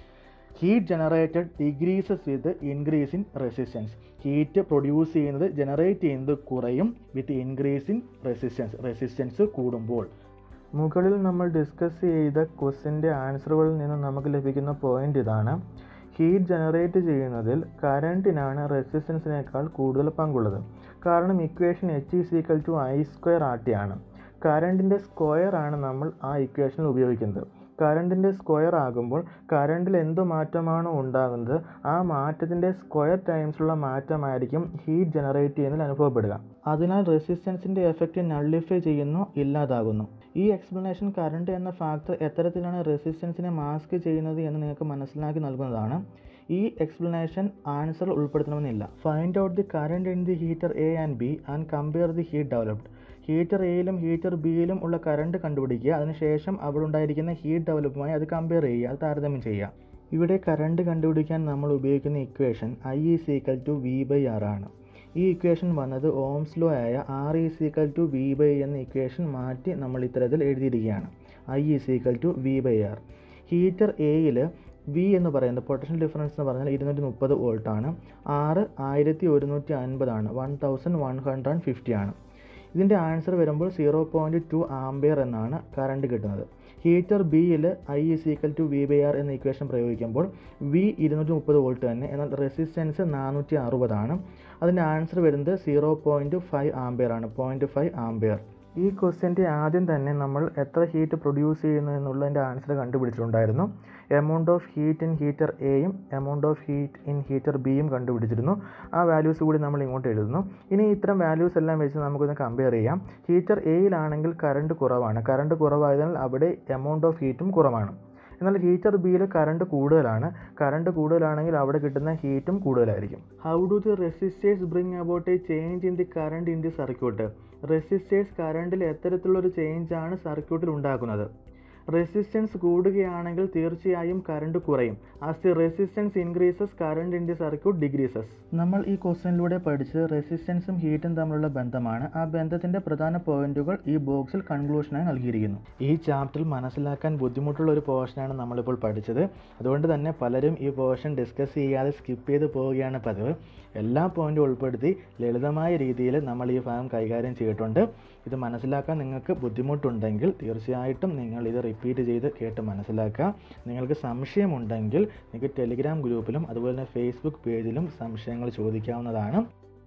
heat generated decreases with increase in resistance heat produce ചെയ്യുന്നത് ജനറേറ്റ് ചെയ്യുന്നത് കുറയും with increase in resistance resistance കൂടുമ്പോൾ മുകളിൽ നമ്മൾ ഡിസ്കസ് ചെയ്ത ക്വസ്റ്റിൻ്റെ ആൻസറുകളിൽ നിന്ന് നമുക്ക് ലഭിക്കുന്ന പോയിന്റ് ഇതാണ് ഹീറ്റ് ജനറേറ്റ് ചെയ്യുന്നതിൽ കറണ്ടിനാണ് റെസിസ്റ്റൻസിനേക്കാൾ കൂടുതൽ പങ്കുള്ളത് കാരണം equation H is equal to I square R T ആണ് കറണ്ടിൻ്റെ സ്ക്വയർ ആണ് നമ്മൾ ആ ഇക്വേഷനിൽ ഉപയോഗിക്കുന്നത് കറണ്ടിൻ്റെ സ്ക്വയർ ആകുമ്പോൾ കറണ്ടിൽ എന്ത് മാറ്റമാണോ ഉണ്ടാകുന്നത് ആ മാറ്റത്തിൻ്റെ സ്ക്വയർ ടൈംസിലുള്ള മാറ്റമായിരിക്കും ഹീറ്റ് ജനറേറ്റ് ചെയ്യുന്നതിൽ അനുഭവപ്പെടുക അതിനാൽ റെസിസ്റ്റൻസിൻ്റെ എഫക്റ്റ് നള്ളിഫൈ ചെയ്യുന്നു ഇല്ലാതാകുന്നു ഈ എക്സ്പ്ലനേഷൻ കറണ്ട് എന്ന ഫാക്ടർ എത്തരത്തിലാണ് റെസിസ്റ്റൻസിനെ മാസ്ക് ചെയ്യുന്നത് എന്ന് നിങ്ങൾക്ക് മനസ്സിലാക്കി നൽകുന്നതാണ് ഈ എക്സ്പ്ലനേഷൻ ആൻസർ ഉൾപ്പെടുത്തണമെന്നില്ല find out the current in the heater A and B and compare the heat developed heater എയിലും ഹീറ്റർ ബിയിലും ഉള്ള കറണ്ട് കണ്ടുപിടിക്കുക അതിനുശേഷം അവിടെ ഉണ്ടായിരിക്കുന്ന ഹീറ്റ് ഡെവലപ്പുമായി അത് കമ്പയർ ചെയ്യുക അത് താരതമ്യം ചെയ്യുക ഇവിടെ കറണ്ട് കണ്ടുപിടിക്കാൻ നമ്മൾ ഉപയോഗിക്കുന്ന equation I is equal to V by R ആണ് ഈ ഇക്വേഷൻ വന്നത് ഓംസ് ലോ ആയ R is equal to V by എന്ന ഇക്വേഷൻ മാറ്റി നമ്മൾ ഇത്തരത്തിൽ എഴുതിയിരിക്കുകയാണ് I is equal to V by R heater എയിൽ വി എന്ന് പറയുന്നത് പൊട്ടൻഷ്യൽ ഡിഫറൻസ് എന്ന് പറഞ്ഞാൽ ഇരുന്നൂറ്റി മുപ്പത് വോൾട്ടാണ് ആറ് ആയിരത്തി ഒരുന്നൂറ്റി അൻപതാണ് one thousand one hundred and fifty ആണ് ഇതിൻ്റെ ആൻസർ വരുമ്പോൾ സീറോ പോയിൻറ്റ് ടു ആംബിയർ എന്നാണ് കറണ്ട് കിട്ടുന്നത് ഹീറ്റർ ബിയിൽ I is equal to V by R എന്ന ഇക്വേഷൻ പ്രയോഗിക്കുമ്പോൾ വി ഇരുന്നൂറ്റി മുപ്പത് വോൾട്ട് തന്നെ എന്നാൽ റെസിസ്റ്റൻസ് നാനൂറ്റി അറുപതാണ് അതിൻ്റെ ആൻസർ വരുന്നത് സീറോ പോയിൻറ്റ് ഫൈവ് ആംബിയർ ആണ് പോയിൻറ്റ് ഫൈവ് ആംബിയർ ഈ ക്വസ്റ്റ്യൻ്റെ ആദ്യം തന്നെ നമ്മൾ എത്ര ഹീറ്റ് പ്രൊഡ്യൂസ് ചെയ്യുന്നു എന്നുള്ളതിൻ്റെ ആൻസർ കണ്ടുപിടിച്ചിട്ടുണ്ടായിരുന്നു amount of heat in heater എയും amount of heat in heater ബിയും കണ്ടുപിടിച്ചിരുന്നു ആ വാല്യൂസ് കൂടി നമ്മൾ ഇങ്ങോട്ട് എഴുതുന്നു ഇനി ഇത്തരം വാല്യൂസ് എല്ലാം വെച്ച് നമുക്കൊന്ന് കമ്പയർ ചെയ്യാം ഹീറ്റർ എയിലാണെങ്കിൽ കറണ്ട് കുറവാണ് കറണ്ട് കുറവായതിനാൽ അവിടെ എമൗണ്ട് ഓഫ് ഹീറ്റും കുറവാണ് എന്നാൽ ഹീറ്റർ ബിയിൽ കറണ്ട് കൂടുതലാണ് കറണ്ട് കൂടുതലാണെങ്കിൽ അവിടെ കിട്ടുന്ന ഹീറ്റും കൂടുതലായിരിക്കും how do the resistors bring about a change in the current in the circuit resistors കറണ്ടിൽ എത്തരത്തിലുള്ള ഒരു ചേഞ്ച് ആണ് സർക്യൂട്ടിൽ ഉണ്ടാക്കുന്നത് റെസിസ്റ്റൻസ് കൂടുകയാണെങ്കിൽ തീർച്ചയായും കറണ്ട് കുറയും as the resistance increases current in the circuit decreases നമ്മൾ ഈ ക്വസ്റ്റ്യനിലൂടെ പഠിച്ചത് റെസിസ്റ്റൻസും ഹീറ്റും തമ്മിലുള്ള ബന്ധമാണ് ആ ബന്ധത്തിന്റെ പ്രധാന പോയിന്റുകൾ ഈ ബോക്സിൽ കൺക്ലൂഷനായി നൽകിയിരിക്കുന്നു ഈ ചാപ്റ്ററിൽ മനസ്സിലാക്കാൻ ബുദ്ധിമുട്ടുള്ള ഒരു പോർഷനാണ് നമ്മളിപ്പോൾ പഠിച്ചത് അതുകൊണ്ട് തന്നെ പലരും ഈ പോർഷൻ ഡിസ്കസ് ചെയ്യാതെ സ്കിപ്പ് ചെയ്ത് പോവുകയാണ് പതിവ് എല്ലാ പോയിന്റും ഉൾപ്പെടുത്തി ലളിതമായ രീതിയിൽ നമ്മൾ ഈ ഭാഗം കൈകാര്യം ചെയ്തിട്ടുണ്ട് ഇത് മനസ്സിലാക്കാൻ നിങ്ങൾക്ക് ബുദ്ധിമുട്ടുണ്ടെങ്കിൽ തീർച്ചയായിട്ടും നിങ്ങൾ ഇത് റിപ്പീറ്റ് ചെയ്ത് കേട്ട് മനസ്സിലാക്കുക നിങ്ങൾക്ക് സംശയമുണ്ടെങ്കിൽ നിങ്ങൾക്ക് ടെലിഗ്രാം ഗ്രൂപ്പിലും അതുപോലെ തന്നെ ഫേസ്ബുക്ക് പേജിലും സംശയങ്ങൾ ചോദിക്കാവുന്നതാണ്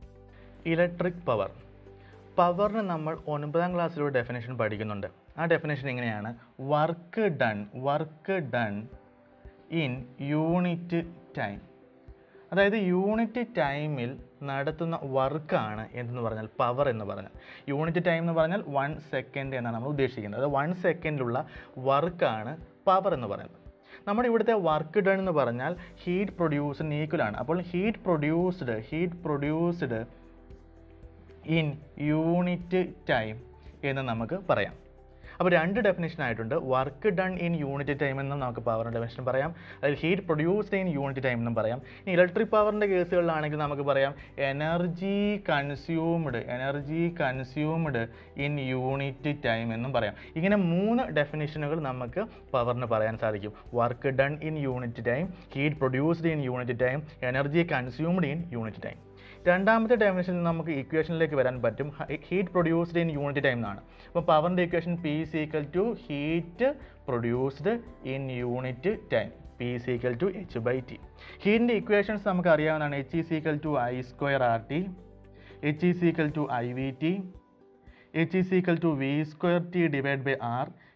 ഇലക്ട്രിക് പവർ പവറിന് നമ്മൾ ഒൻപതാം ക്ലാസ്സിലൊരു ഡെഫിനേഷൻ പഠിക്കുന്നുണ്ട് ആ ഡെഫിനേഷൻ ഇങ്ങനെയാണ് work done work done in unit time അതായത് യൂണിറ്റ് ടൈമിൽ നടത്തുന്ന വർക്കാണ് എന്തെന്ന് പറഞ്ഞാൽ പവർ എന്ന് പറഞ്ഞാൽ യൂണിറ്റ് ടൈം എന്ന് പറഞ്ഞാൽ വൺ സെക്കൻഡ് എന്നാണ് നമ്മൾ ഉദ്ദേശിക്കുന്നത് അത് വൺ സെക്കൻഡിലുള്ള വർക്കാണ് പവർ എന്ന് പറയുന്നത് നമ്മുടെ ഇവിടുത്തെ വർക്ക് ഡൺ എന്ന് പറഞ്ഞാൽ ഹീറ്റ് പ്രൊഡ്യൂസിന് ഈക്വലാണ് അപ്പോൾ heat produced heat produced in unit time എന്ന് നമുക്ക് പറയാം അപ്പോൾ രണ്ട് ഡെഫിനേഷൻ ആയിട്ടുണ്ട് work done in unit time എന്നും നമുക്ക് പവറിൻ്റെ ഡെഫിനേഷൻ പറയാം അതിൽ heat produced in unit time എന്നും പറയാം ഇനി ഇലക്ട്രിക് പവറിൻ്റെ കേസുകളിലാണെങ്കിൽ നമുക്ക് പറയാം energy consumed energy consumed in unit time എന്നും പറയാം ഇങ്ങനെ മൂന്ന് ഡെഫിനേഷനുകൾ നമുക്ക് പവറിന് പറയാൻ സാധിക്കും work done in unit time heat produced in unit time energy consumed in unit time രണ്ടാമത്തെ ഡെഫിനേഷൻ നമുക്ക് ഇക്വേഷനിലേക്ക് വരാൻ പറ്റും heat produced in unit time എന്നാണ് അപ്പോൾ പവറിൻ്റെ equation P is equal to heat produced in unit time P is equal to H by T ഹീറ്റിൻ്റെ ഇക്വേഷൻസ് നമുക്ക് അറിയാവുന്നതാണ് H is equal to I square R T H is equal to I V T H is equal to V square T divide by R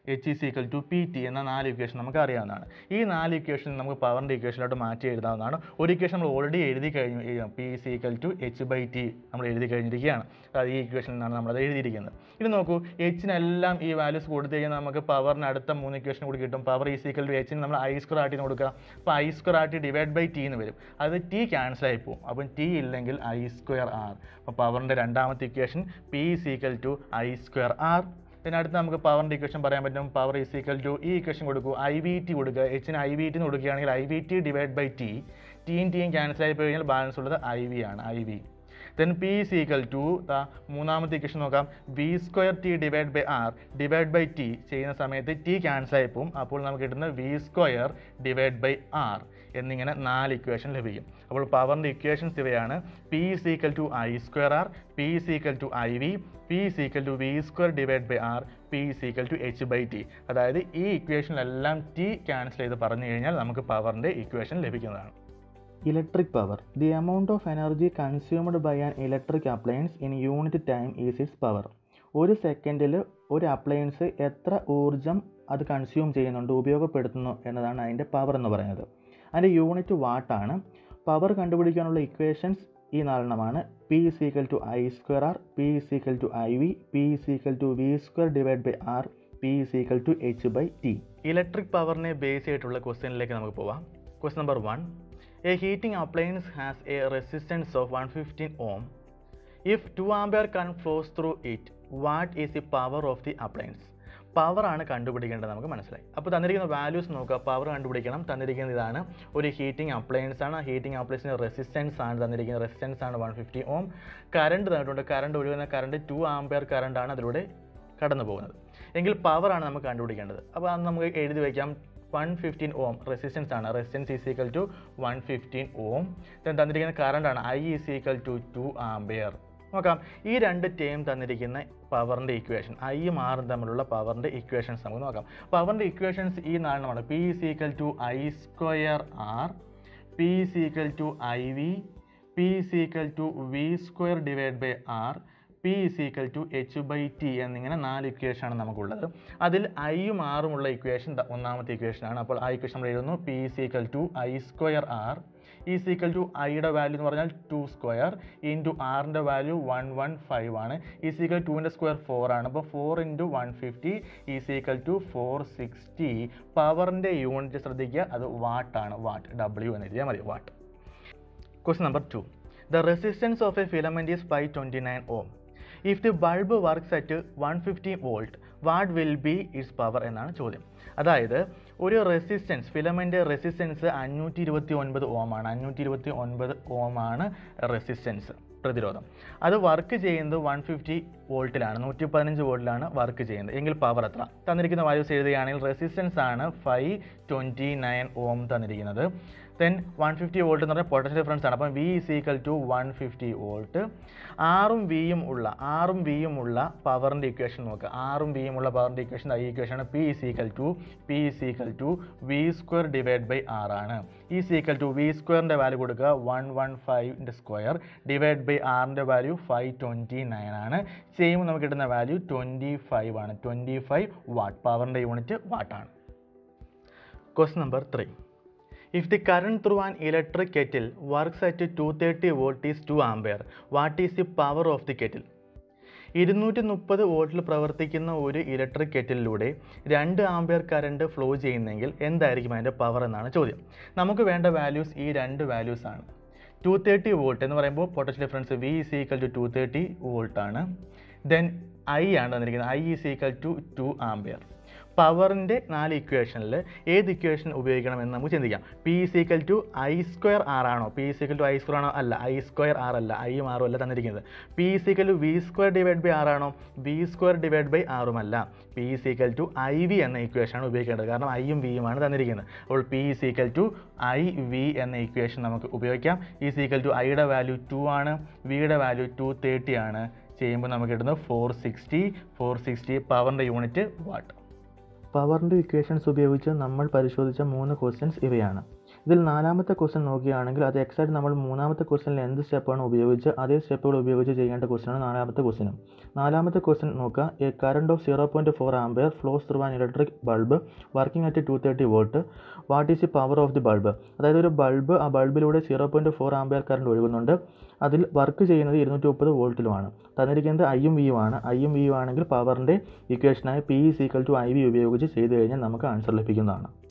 H is equal to P T എന്ന നാല് equation നമുക്ക് അറിയാവുന്നതാണ് ഈ നാല് equation നമുക്ക് പവറിൻ്റെ ഇക്വേഷനിലോട്ട് മാറ്റി എഴുതാവുന്നതാണ് ഒരു ഇക്വേഷൻ നമ്മൾ ഓൾറെഡി എഴുതി കഴിഞ്ഞു P is equal to H by T നമ്മൾ എഴുതി കഴിഞ്ഞിരിക്കുകയാണ് അത് ഈ ഇക്വേഷനിൽ നിന്നാണ് നമ്മളത് എഴുതിയിരിക്കുന്നത് ഇത് നോക്കൂ എച്ചിനെല്ലാം ഈ വാല്യൂസ് കൊടുത്തു കഴിഞ്ഞാൽ നമുക്ക് പവറിന് അടുത്ത മൂന്ന് ഇക്വേഷൻ കൂടി കിട്ടും പവർ ഈസ് ഈക്വൽ ടു എച്ചിന് നമ്മൾ ഐ സ്ക്വയർ ആട്ടിന് കൊടുക്കുക അപ്പോൾ I square R T divide by T എന്ന് വരും അത് ടി ക്യാൻസൽ ആയി പോകും അപ്പം ടി ഇല്ലെങ്കിൽ ഐ സ്ക്വയർ ആർ അപ്പോൾ പവറിൻ്റെ രണ്ടാമത്തെ equation P is equal to I square R പിന്നെ അടുത്ത് നമുക്ക് പവറിൻ്റെ ഇക്വേഷൻ പറയാൻ പറ്റും പവർ ഈസ് ഈക്വൽ ടു ഈ ഇക്വേഷൻ കൊടുക്കൂ ഐ വി ടി കൊടുക്കുക എച്ചിന് ഐ വി ടി എന്ന് കൊടുക്കുകയാണെങ്കിൽ I V T divide by T ടിയും ടിയും ക്യാൻസൽ ആയി പോയി കഴിഞ്ഞാൽ ബാലൻസ് ഉള്ളത് ഐ വി ആണ് I V then P is equal to മൂന്നാമത്തെ ഇക്വേഷൻ നോക്കാം V square T divide by R divide by T ചെയ്യുന്ന സമയത്ത് ടി ക്യാൻസൽ ആയി പോകും അപ്പോൾ നമുക്ക് കിട്ടുന്ന V square divide by R എന്നിങ്ങനെ നാല് ഇക്വേഷൻ ലഭിക്കും അപ്പോൾ പവറിൻ്റെ ഇക്വേഷൻസ് ഇവയാണ് P is equal to I square R P is equal to I V P is equal to V square divide by R P is equal to H by T അതായത് ഈ ഇക്വേഷനിലെല്ലാം T cancel ചെയ്ത് പറഞ്ഞു കഴിഞ്ഞാൽ നമുക്ക് പവറിൻ്റെ equation ലഭിക്കുന്നതാണ് electric power the amount of energy consumed by an electric appliance in unit time is its power ഒരു സെക്കൻഡിൽ ഒരു അപ്ലയൻസ് എത്ര ഊർജം അത് കൺസ്യൂം ചെയ്യുന്നുണ്ട് ഉപയോഗപ്പെടുത്തുന്നു എന്നതാണ് അതിൻ്റെ പവർ എന്ന് പറയുന്നത് അതിൻ്റെ യൂണിറ്റ് വാട്ടാണ് പവർ കണ്ടുപിടിക്കാനുള്ള ഇക്വേഷൻസ് ഈ നാലെണ്ണമാണ് P is equal to I square R P is equal to I V P is equal to V square divide by R P is equal to H by T electric പവറിനെ base ചെയ്തിട്ടുള്ള ക്വസ്റ്റ്യനിലേക്ക് നമുക്ക് പോവാം question number one a heating appliance has a resistance of one fifteen ohm if two ampere current flows through it what is the power of the appliance പവറാണ് കണ്ടുപിടിക്കേണ്ടത് നമുക്ക് മനസ്സിലായി അപ്പോൾ തന്നിരിക്കുന്ന വാല്യൂസ് നോക്കുക പവർ കണ്ടുപിടിക്കണം തന്നിരിക്കുന്നത് ഇതാണ് ഒരു ഹീറ്റിംഗ് അപ്ലയൻസ് ആണ് ഹീറ്റിംഗ് അപ്ലയൻസിന് റെസിസ്റ്റൻസ് ആണ് തന്നിരിക്കുന്നത് റെസിസ്റ്റൻസ് ആണ് വൺ ഫിഫ്റ്റി ഓം കറണ്ട് തന്നിട്ടുണ്ട് കറണ്ട് ഒഴുകുന്ന കറണ്ട് ടു ആംബിയർ കറണ്ട് ആണ് അതിലൂടെ കടന്നു പോകുന്നത് എങ്കിൽ പവറാണ് നമുക്ക് കണ്ടുപിടിക്കേണ്ടത് അപ്പോൾ അത് നമുക്ക് എഴുതി വയ്ക്കാം വൺ ഫിഫ്റ്റീൻ ഓം റെസിസ്റ്റൻസ് ആണ് resistance is equal to one fifteen ohm then തന്നിരിക്കുന്ന കറണ്ട് ആണ് I is equal to two ampere നോക്കാം ഈ രണ്ട് ടേം തന്നിരിക്കുന്ന പവറിൻ്റെ ഇക്വേഷൻ ഐയും ആറും തമ്മിലുള്ള പവറിൻ്റെ ഇക്വേഷൻസ് നമുക്ക് നോക്കാം പവറിൻ്റെ ഇക്വേഷൻസ് ഈ നാലെണ്ണമാണ് P is equal to I square R P is equal to I V P is equal to V square divide by R P is equal to H by T എന്നിങ്ങനെ നാല് ഇക്വേഷനാണ് നമുക്കുള്ളത് അതിൽ ഐയും ആറും ഉള്ള ഇക്വേഷൻ ഒന്നാമത്തെ ഇക്വേഷനാണ് അപ്പോൾ ആ ഇക്വേഷൻ നമ്മൾ എഴുതുന്നു P is equal to I square R is equal to ഐയുടെ വാല്യൂ എന്ന് പറഞ്ഞാൽ ടു സ്ക്വയർ ഇൻറ്റു ആറിൻ്റെ വാല്യൂ വൺ വൺ ഫൈവ് ആണ് ഈസ് ഈക്വൽ ടുവിൻ്റെ സ്ക്വയർ ഫോർ ആണ് അപ്പോൾ four into one fifty is equal to four sixty പവറിൻ്റെ unit ശ്രദ്ധിക്കുക അത് വാട്ടാണ് വാട്ട് ഡബ്ല്യു എന്ന് എഴുതിയാൽ മതി watt question number two the resistance of a filament is five twenty nine ohm if the bulb works at one fifty volt what will be its power എന്നാണ് ചോദ്യം അതായത് ഒരു റെസിസ്റ്റൻസ് ഫിലമെൻ്റ് റെസിസ്റ്റൻസ് അഞ്ഞൂറ്റി ഇരുപത്തി ഒൻപത് ഓമാണ് അഞ്ഞൂറ്റി ഇരുപത്തി ഒൻപത് ഓമാണ് റെസിസ്റ്റൻസ് പ്രതിരോധം അത് വർക്ക് ചെയ്യുന്നത് വൺ ഫിഫ്റ്റി വോൾട്ടിലാണ് നൂറ്റി പതിനഞ്ച് വോൾട്ടിലാണ് വർക്ക് ചെയ്യുന്നത് എങ്കിൽ പവർ എത്ര തന്നിരിക്കുന്ന വാല്യൂസ് എഴുതുകയാണെങ്കിൽ റെസിസ്റ്റൻസ് ആണ് ഫൈവ് ട്വൻറ്റി നയൻ ഓം തന്നിരിക്കുന്നത് ദെൻ വൺ ഫിഫ്റ്റി വോൾട്ട് എന്ന് പറഞ്ഞാൽ പൊട്ടൻഷ്യൽ ഡിഫറൻസ് ആണ് അപ്പം V is equal to one fifty volt ആറും വിയും ഉള്ള ആറും വിയും ഉള്ള പവറിൻ്റെ ഇക്വേഷൻ നോക്കുക ആറും വിയും ഉള്ള പവറിൻ്റെ ഇക്വേഷൻ ഈ equation P is equal to P is equal to V square divide by R ആണ് ഈ ഈക്വൽ ടു വി സ്ക്വയറിൻ്റെ വാല്യൂ കൊടുക്കുക വൺ വൺ ഫൈവിൻ്റെ സ്ക്വയർ ഡിവൈഡ് ബൈ ആറിൻ്റെ വാല്യൂ ഫൈവ് ട്വൻറ്റി നയൻ ആണ് ചെയ്യുമ്പോൾ നമുക്ക് കിട്ടുന്ന വാല്യൂ ട്വൻറ്റി ഫൈവ് ആണ് ട്വൻറ്റി ഫൈവ് വാട്ട് പവറിൻ്റെ യൂണിറ്റ് വാട്ടാണ് quest number three If the current through an electric kettle works at 230 volt is 2 ampere, what is the power of the kettle? ഇരുന്നൂറ്റി മുപ്പത് വോൾട്ടിൽ പ്രവർത്തിക്കുന്ന ഒരു ഇലക്ട്രിക് കെറ്റിലൂടെ രണ്ട് ആംബിയർ കറണ്ട് ഫ്ലോ ചെയ്യുന്നെങ്കിൽ എന്തായിരിക്കും അതിൻ്റെ പവർ എന്നാണ് ചോദ്യം നമുക്ക് വേണ്ട വാല്യൂസ് ഈ രണ്ട് വാല്യൂസ് ആണ് ടു തേർട്ടി വോൾട്ട് എന്ന് പറയുമ്പോൾ potential difference V is equal to two thirty volt ആണ് ദെൻ ഐ ആണ് തന്നിരിക്കുന്നത് I is equal to two ampere പവറിൻ്റെ നാല് ഇക്വേഷനിൽ ഏത് ഇക്വേഷൻ ഉപയോഗിക്കണമെന്ന് നമുക്ക് ചിന്തിക്കാം P equal to I square R ആണോ P equal to I square ആണോ അല്ല ഐ സ്ക്വയർ ആർ അല്ല ഐയും ആറും അല്ല തന്നിരിക്കുന്നത് P equal to V square divide by R ആണോ വി സ്ക്വയർ ഡിവൈഡ് ബൈ ആറും അല്ല P equal to I V എന്ന ഇക്വേഷനാണ് ഉപയോഗിക്കേണ്ടത് കാരണം ഐയും വിയുമാണ് തന്നിരിക്കുന്നത് അപ്പോൾ P equal to I V എന്ന ഇക്വേഷൻ നമുക്ക് ഉപയോഗിക്കാം ഈ സീക്കൽ ടു ഐയുടെ വാല്യൂ ടു ആണ് വിയുടെ വാല്യൂ ടു തേർട്ടി ആണ് ചെയ്യുമ്പോൾ നമുക്ക് കിട്ടുന്നത് ഫോർ സിക്സ്റ്റി ഫോർ സിക്സ്റ്റി പവറിൻ്റെ യൂണിറ്റ് വാട്ട് പവറിൻ്റെ ഇക്വേഷൻസ് ഉപയോഗിച്ച് നമ്മൾ പരിശോധിച്ച മൂന്ന് ക്വസ്റ്റ്യൻസ് ഇവയാണ് ഇതിൽ നാലാമത്തെ ക്വസ്റ്റ്യൻ നോക്കുകയാണെങ്കിൽ അത് എക്സാക്ട് നമ്മൾ മൂന്നാമത്തെ ക്വസ്റ്റ്യനിൽ എന്ത് സ്റ്റെപ്പാണ് ഉപയോഗിച്ച് അതേ സ്റ്റെപ്പുകൾ ഉപയോഗിച്ച് ചെയ്യേണ്ട ക്വസ്റ്റ്യനാണ് നാലാമത്തെ ക്വസ്റ്റ്യനും നാലാമത്തെ ക്വസ്റ്റ്യൻ നോക്കുക a current of zero point four ampere flows through an electric bulb working at two thirty volt what is the power of the bulb അതായത് ഒരു ബൾബ് ആ ബൾബിലൂടെ zero point four ampere current ഒഴുകുന്നുണ്ട് അതിൽ work ചെയ്യുന്നത് ഇരുന്നൂറ്റി മുപ്പത് വോൾട്ടിലുമാണ് തന്നിരിക്കുന്നത് ഐയും വിയും ആണ് ഐയും വിയും ആണെങ്കിൽ പവറിൻ്റെ ഇക്വേഷനായ P is equal to I V ഉപയോഗിച്ച് ചെയ്ത് കഴിഞ്ഞാൽ നമുക്ക് ആൻസർ ലഭിക്കുന്നതാണ്